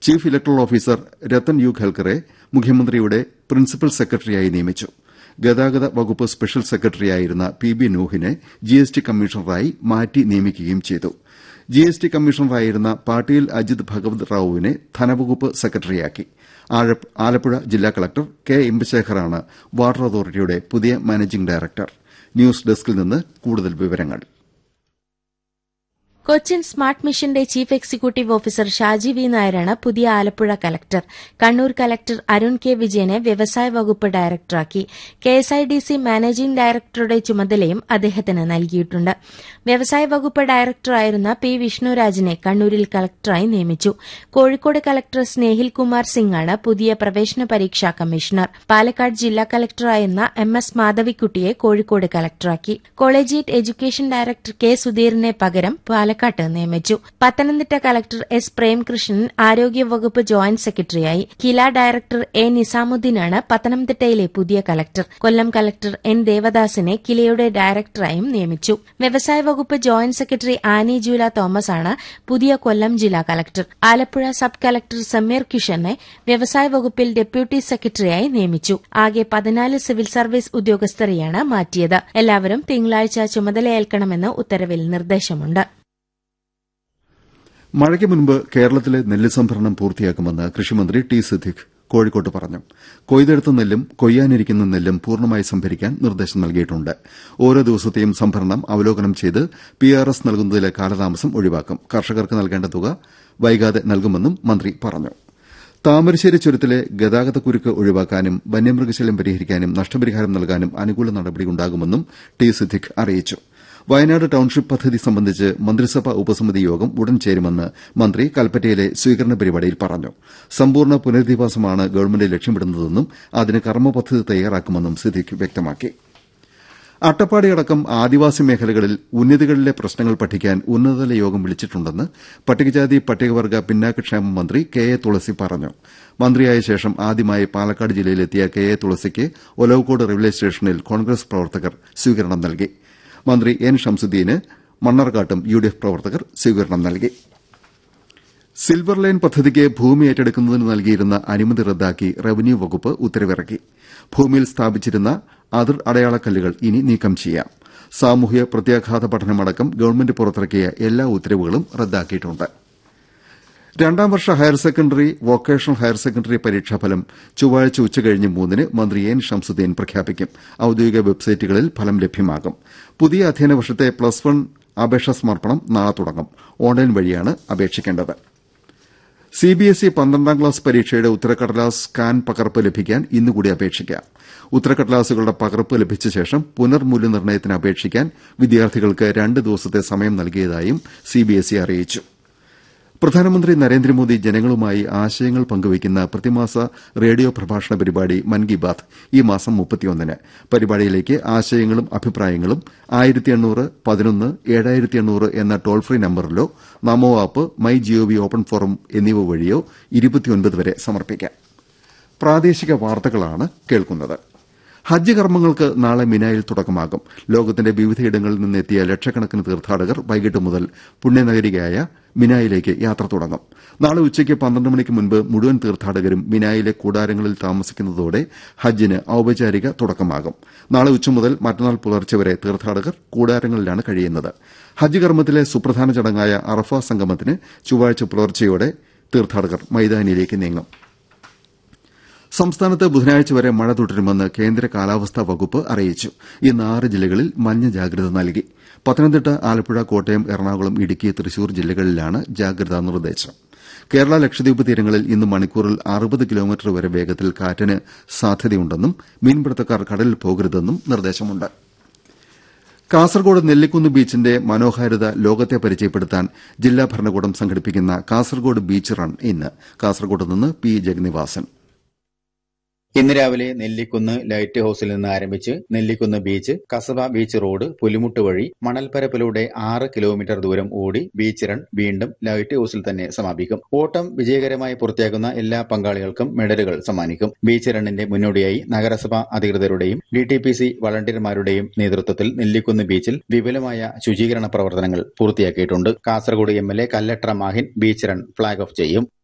chief electoral officer Rathan U ഖൽക്കറെ മുഖ്യമന്ത്രിയുടെ principal സെക്രട്ടറിയായി നിയമിച്ചു ഗതാഗത വകുപ്പ് സ്പെഷ്യൽ സെക്രട്ടറിയായിരുന്ന പി ബി നൂഹിനെ ജിഎസ്ടി കമ്മീഷണറായി മാറ്റി നിയമിക്കുകയും ചെയ്തു ജിഎസ്ടി കമ്മീഷണറായിരുന്ന പാട്ടീൽ അജിത് ഭഗവത് റാവുവിനെ ധനവകുപ്പ് സെക്രട്ടറിയാക്കി ആലപ്പുഴ ജില്ലാ കളക്ടർ കെ ഇമ്പശേഖറാണ് വാട്ടർ അതോറിറ്റിയുടെ പുതിയ മാനേജിംഗ് ഡയറക്ടർ ന്യൂസ് ഡെസ്കിൽ നിന്ന് കൂടുതൽ വിവരങ്ങൾ കൊച്ചിൻ സ്മാർട്ട് മിഷന്റെ chief executive officer Shaji V നായരാണ് പുതിയ Alappuzha collector Kannur collector Arun K വിജയനെ വ്യവസായ വകുപ്പ് ഡയറക്ടറാക്കി കെഎസ്ഐഡിസി മാനേജിംഗ് ഡയറക്ടറുടെ ചുമതലയും അദ്ദേഹത്തിന് നൽകിയിട്ടുണ്ട് വ്യവസായ വകുപ്പ് ഡയറക്ടറായിരുന്ന പി വിഷ്ണുരാജിനെ കണ്ണൂരിൽ കലക്ടറായി നിയമിച്ചു കോഴിക്കോട് കലക്ടർ സ്നേഹിൽ കുമാർ സിംഗാണ് പുതിയ പ്രവേശന പരീക്ഷാ കമ്മീഷണർ പാലക്കാട് ജില്ലാ കലക്ടറായിരുന്ന എം എസ് മാധവിക്കുട്ടിയെ കോഴിക്കോട് കലക്ടറാക്കി കോളേജിയറ്റ് എഡ്യൂക്കേഷൻ ഡയറക്ടർ കെ സുധീറിനെ പകരം പാലക്കാട് നിയമിച്ചു പത്തനംതിട്ട കലക്ടർ എസ് പ്രേംകൃഷ്ണൻ ആരോഗ്യവകുപ്പ് ജോയിന്റ് സെക്രട്ടറിയായി കില ഡയറക്ടർ എ നിസാമുദ്ദീനാണ് പത്തനംതിട്ടയിലെ പുതിയ കലക്ടർ കൊല്ലം കലക്ടർ എൻ ദേവദാസിനെ കിലയുടെ ഡയറക്ടറായും നിയമിച്ചു വ്യവസായ വകുപ്പ് joint secretary Annie Jula Thomas ആണ് പുതിയ കൊല്ലം ജില്ലാ collector Alappuzha sub collector Sameer കിഷനെ വ്യവസായ വകുപ്പിൽ ഡെപ്യൂട്ടി സെക്രട്ടറിയായി നിയമിച്ചു ആകെ പതിനാല് സിവിൽ സർവീസ് ഉദ്യോഗസ്ഥരെയാണ് മാറ്റിയത് എല്ലാവരും തിങ്കളാഴ്ച ചുമതലയേൽക്കണമെന്ന് ഉത്തരവിൽ നിർദ്ദേശമുണ്ട് മഴയ്ക്ക് മുൻപ് കേരളത്തിലെ നെല്ല് സംഭരണം പൂർത്തിയാക്കുമെന്ന് കൃഷിമന്ത്രി ടി സിദ്ദിഖ് കോഴിക്കോട്ട് പറഞ്ഞു കൊയ്തെടുത്ത നെല്ലും കൊയ്യാനിരിക്കുന്ന നെല്ലും പൂർണ്ണമായി സംഭരിക്കാൻ നിർദ്ദേശം നൽകിയിട്ടുണ്ട് ഓരോ ദിവസത്തെയും സംഭരണം അവലോകനം ചെയ്ത് പി ആർ എസ് നൽകുന്നതിലെ കാലതാമസം ഒഴിവാക്കും കർഷകർക്ക് നൽകേണ്ട തുക വൈകാതെ നൽകുമെന്നും മന്ത്രി പറഞ്ഞു താമരശ്ശേരി ചുരത്തിലെ ഗതാഗതക്കുരുക്ക് ഒഴിവാക്കാനും വന്യമൃഗശല്യം പരിഹരിക്കാനും നഷ്ടപരിഹാരം നൽകാനും അനുകൂല നടപടിയുണ്ടാകുമെന്നും ടി സിദ്ദിഖ് അറിയിച്ചു വയനാട് ടൌൺഷിപ്പ് പദ്ധതി സംബന്ധിച്ച് മന്ത്രിസഭാ ഉപസമിതി യോഗം ഉടൻ ചേരുമെന്ന് മന്ത്രി കൽപ്പറ്റയിലെ സ്വീകരണ പരിപാടിയിൽ പറഞ്ഞു സമ്പൂർണ്ണ പുനരധിവാസമാണ് ഗവൺമെന്റ് ലക്ഷ്യമിടുന്നതെന്നും അതിന് കർമ്മപദ്ധതി തയ്യാറാക്കുമെന്നും സിദ്ദിഖ് വ്യക്തമാക്കി അട്ടപ്പാടിയടക്കം ആദിവാസി മേഖലകളിൽ ഉന്നതികളിലെ പ്രശ്നങ്ങൾ പഠിക്കാൻ ഉന്നതതല യോഗം വിളിച്ചിട്ടുണ്ടെന്ന് പട്ടികജാതി പട്ടികവർഗ പിന്നാക്കക്ഷേമ മന്ത്രി കെ എ തുളസി പറഞ്ഞു മന്ത്രിയായ ശേഷം ആദ്യമായി പാലക്കാട് ജില്ലയിലെത്തിയ കെ എ തുളസിക്ക് ഒലവക്കോട് റെയിൽവേ സ്റ്റേഷനിൽ കോൺഗ്രസ് പ്രവർത്തകർ സ്വീകരണം നൽകി മന്ത്രി എൻ ഷംസുദ്ദീന് മണ്ണാർക്കാട്ടും യു ഡി എഫ് പ്രവർത്തകർ സ്വീകരണം നൽകി സിൽവർ ലൈൻ പദ്ധതിക്ക് ഭൂമി ഏറ്റെടുക്കുന്നതിന് നൽകിയിരുന്ന അനുമതി റദ്ദാക്കി റവന്യൂ വകുപ്പ് ഉത്തരവിറക്കി ഭൂമിയിൽ സ്ഥാപിച്ചിരുന്ന അതിർ അടയാളക്കല്ലുകൾ ഇനി നീക്കം ചെയ്യാം സാമൂഹ്യ പ്രത്യാഘാത പഠനമടക്കം ഗവൺമെന്റ് പുറത്തിറക്കിയ എല്ലാ ഉത്തരവുകളും റദ്ദാക്കിയിട്ടുണ്ട് രണ്ടാം വർഷ higher secondary vocational higher secondary പരീക്ഷാഫലം ചൊവ്വാഴ്ച ഉച്ചകഴിഞ്ഞ് മൂന്നിന് മന്ത്രി എൻ ഷംസുദ്ദീൻ പ്രഖ്യാപിക്കും ഔദ്യോഗിക വെബ്സൈറ്റുകളിൽ ഫലം ലഭ്യമാകും പുതിയ അധ്യയന വർഷത്തെ പ്ലസ് വൺ അപേക്ഷാ സമർപ്പണം നാളെ തുടങ്ങും ഓൺലൈൻ വഴിയാണ് അപേക്ഷിക്കേണ്ടത് സിബിഎസ്ഇ പന്ത്രണ്ടാം ക്ലാസ് പരീക്ഷയുടെ ഉത്തരക്കടലാസ് സ്കാൻ പകർപ്പ് ലഭിക്കാൻ ഇന്നുകൂടി അപേക്ഷിക്കാം ഉത്തരക്കടലാസുകളുടെ പകർപ്പ് ലഭിച്ച ശേഷം പുനർമൂല്യനിർണ്ണയത്തിന് അപേക്ഷിക്കാൻ വിദ്യാർത്ഥികൾക്ക് രണ്ട് ദിവസത്തെ സമയം നൽകിയതായും സിബിഎസ്ഇ അറിയിച്ചു പ്രധാനമന്ത്രി നരേന്ദ്രമോദി ജനങ്ങളുമായി ആശയങ്ങൾ പങ്കുവയ്ക്കുന്ന പ്രതിമാസ റേഡിയോ പ്രഭാഷണ പരിപാടി മൻ കി ബാത് ഈ മാസം മുപ്പത്തിയൊന്നിന് പരിപാടിയിലേക്ക് ആശയങ്ങളും അഭിപ്രായങ്ങളും ആയിരത്തി എണ്ണൂറ് പതിനൊന്ന് ഏഴായിരത്തി എണ്ണൂറ് എന്ന ടോൾ ഫ്രീ നമ്പറിലോ NaMo app my GOV open forum എന്നിവ വഴിയോ ഇരുപത്തിയൊൻപത് വരെ സമർപ്പിക്കാം പ്രാദേശിക വാർത്തകളാണ് കേൾക്കുന്നത് ഹജ്ജ് കർമ്മങ്ങൾക്ക് നാളെ മിനായിൽ തുടക്കമാകും ലോകത്തിന്റെ വിവിധയിടങ്ങളിൽ നിന്നെത്തിയ ലക്ഷക്കണക്കിന് തീർത്ഥാടകർ വൈകിട്ട് മുതൽ പുണ്യനഗരികയായ മിനായിലേക്ക് യാത്ര തുടങ്ങും നാളെ ഉച്ചയ്ക്ക് പന്ത്രണ്ട് മണിക്ക് മുൻപ് മുഴുവൻ തീർത്ഥാടകരും മിനായിലെ കൂടാരങ്ങളിൽ താമസിക്കുന്നതോടെ ഹജ്ജിന് ഔപചാരിക തുടക്കമാകും നാളെ ഉച്ച മുതൽ മറ്റന്നാൾ പുലർച്ചെ വരെ തീർത്ഥാടകർ കൂടാരങ്ങളിലാണ് കഴിയുന്നത് ഹജ്ജ് കർമ്മത്തിലെ സുപ്രധാന ചടങ്ങായ അറഫ സംഗമത്തിന് ചൊവ്വാഴ്ച പുലർച്ചെയോടെ തീർത്ഥാടകർ മൈതാനിയിലേക്ക് നീങ്ങും സംസ്ഥാനത്ത് ബുധനാഴ്ച വരെ മഴ തുടരുമെന്ന് കേന്ദ്ര കാലാവസ്ഥാ വകുപ്പ് അറിയിച്ചു ഇന്ന് ആറ് ജില്ലകളിൽ മഞ്ഞ ജാഗ്രത നൽകി പത്തനംതിട്ട ആലപ്പുഴ കോട്ടയം എറണാകുളം ഇടുക്കി തൃശൂർ ജില്ലകളിലാണ് ജാഗ്രതാ നിർദ്ദേശം കേരള ലക്ഷദ്വീപ് തീരങ്ങളിൽ ഇന്ന് മണിക്കൂറിൽ അറുപത് കിലോമീറ്റർ വരെ വേഗത്തിൽ കാറ്റിന് സാധ്യതയുണ്ടെന്നും മീൻപിടുത്തക്കാർ കടലിൽ പോകരുതെന്നും നിർദ്ദേശമുണ്ട് കാസർകോട് നെല്ലിക്കുന്ന് ബീച്ചിന്റെ മനോഹാരിത ലോകത്തെ പരിചയപ്പെടുത്താൻ ജില്ലാ ഭരണകൂടം സംഘടിപ്പിക്കുന്ന കാസർകോട് ബീച്ച് റൺ ഇന്ന് കാസർകോട് നിന്ന് പി ജഗന്നിവാസൻ ഇന്ന് രാവിലെ നെല്ലിക്കുന്ന് ലൈറ്റ് ഹൌസിൽ നിന്ന് ആരംഭിച്ച് Nellikkunnu beach Kasaba beach road പുലിമുട്ട് വഴി മണൽപ്പരപ്പിലൂടെ ആറ് കിലോമീറ്റർ ദൂരം ഓടി ബീച്ച് റൺ വീണ്ടും ലൈറ്റ് ഹൌസിൽ തന്നെ സമാപിക്കും ഓട്ടം വിജയകരമായി പൂർത്തിയാക്കുന്ന എല്ലാ പങ്കാളികൾക്കും മെഡലുകൾ സമ്മാനിക്കും ബീച്ച് റണ്ണിന്റെ മുന്നോടിയായി നഗരസഭ അധികൃതരുടെയും ഡി ടി പി സി വളണ്ടിയർമാരുടെയും നേതൃത്വത്തിൽ നെല്ലിക്കുന്ന് ബീച്ചിൽ വിപുലമായ ശുചീകരണ പ്രവർത്തനങ്ങൾ പൂർത്തിയാക്കിയിട്ടുണ്ട് Kasaragod M L A Kallatra Mahin beach run flag off ചെയ്യും